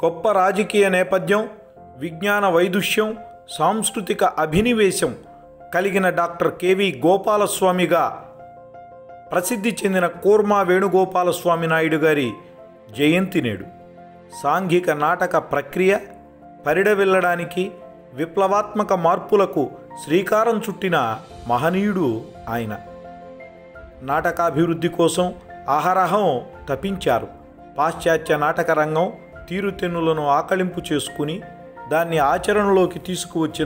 గొప్ప రాజకీయ నేపథ్యం విజ్ఞాన వైదుష్యం సాంస్కృతిక అభినివేశం కలిగిన డాక్టర్ కెవి గోపాలస్వామిగా ప్రసిద్ధి చెందిన కూర్మా వేణుగోపాలస్వామి నాయుడు గారి జయంతి నేడు సాంఘిక నాటక ప్రక్రియ పరిడవిల్లడానికి విప్లవాత్మక మార్పులకు శ్రీకారం చుట్టిన మహనీయుడు ఆయన నాటకాభివృద్ధి కోసం అహరహం తపించారు పాశ్చాత్య నాటక రంగం తీరుతెన్నులను ఆకళింపు చేసుకుని దాన్ని ఆచరణలోకి తీసుకువచ్చిన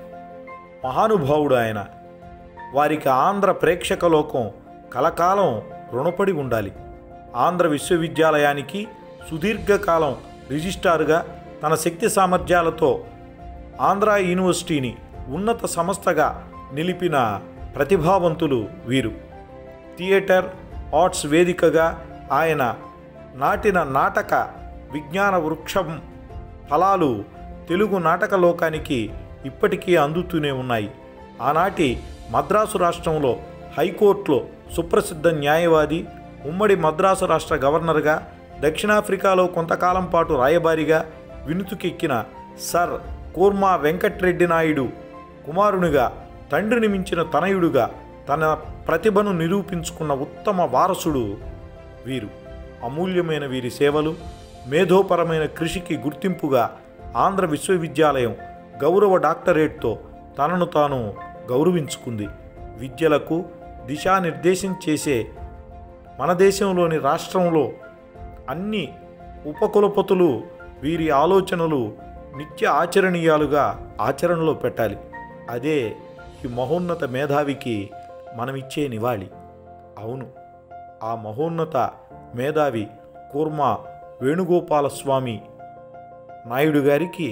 మహానుభావుడు ఆయన వారికి ఆంధ్ర ప్రేక్షక లోకం కలకాలం రుణపడి ఉండాలి ఆంధ్ర విశ్వవిద్యాలయానికి సుదీర్ఘకాలం రిజిస్ట్రారుగా తన శక్తి సామర్థ్యాలతో ఆంధ్ర యూనివర్సిటీని ఉన్నత సంస్థగా నిలిపిన ప్రతిభావంతులు వీరు థియేటర్ ఆర్ట్స్ వేదికగా ఆయన నాటిన నాటక విజ్ఞాన వృక్షం ఫలాలు తెలుగు నాటక లోకానికి ఇప్పటికీ అందుతూనే ఉన్నాయి ఆనాటి మద్రాసు రాష్ట్రంలో హైకోర్టులో సుప్రసిద్ధ న్యాయవాది ఉమ్మడి మద్రాసు రాష్ట్ర గవర్నర్గా దక్షిణాఫ్రికాలో కొంతకాలం పాటు రాయబారిగా వినుతుకెక్కిన సర్ కూర్మా వెంకట్రెడ్డి నాయుడు కుమారునిగా తండ్రిని మించిన తనయుడుగా తన ప్రతిభను నిరూపించుకున్న ఉత్తమ వారసుడు వీరు అమూల్యమైన వీరి సేవలు మేధోపరమైన కృషికి గుర్తింపుగా ఆంధ్ర విశ్వవిద్యాలయం గౌరవ డాక్టరేట్తో తనను తాను గౌరవించుకుంది విద్యలకు దిశానిర్దేశం చేసే మన దేశంలోని రాష్ట్రంలో అన్ని ఉపకులపతులు వీరి ఆలోచనలు నిత్య ఆచరణీయాలుగా ఆచరణలో పెట్టాలి అదే ఈ మహోన్నత మేధావికి మనమిచ్చే నివాళి అవును ఆ మహోన్నత మేధావి కూర్మా వేణుగోపాలస్వామి నాయుడు గారికి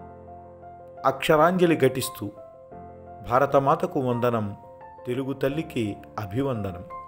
అక్షరాంజలి ఘటిస్తూ భారతమాతకు వందనం తెలుగు తల్లికి అభివందనం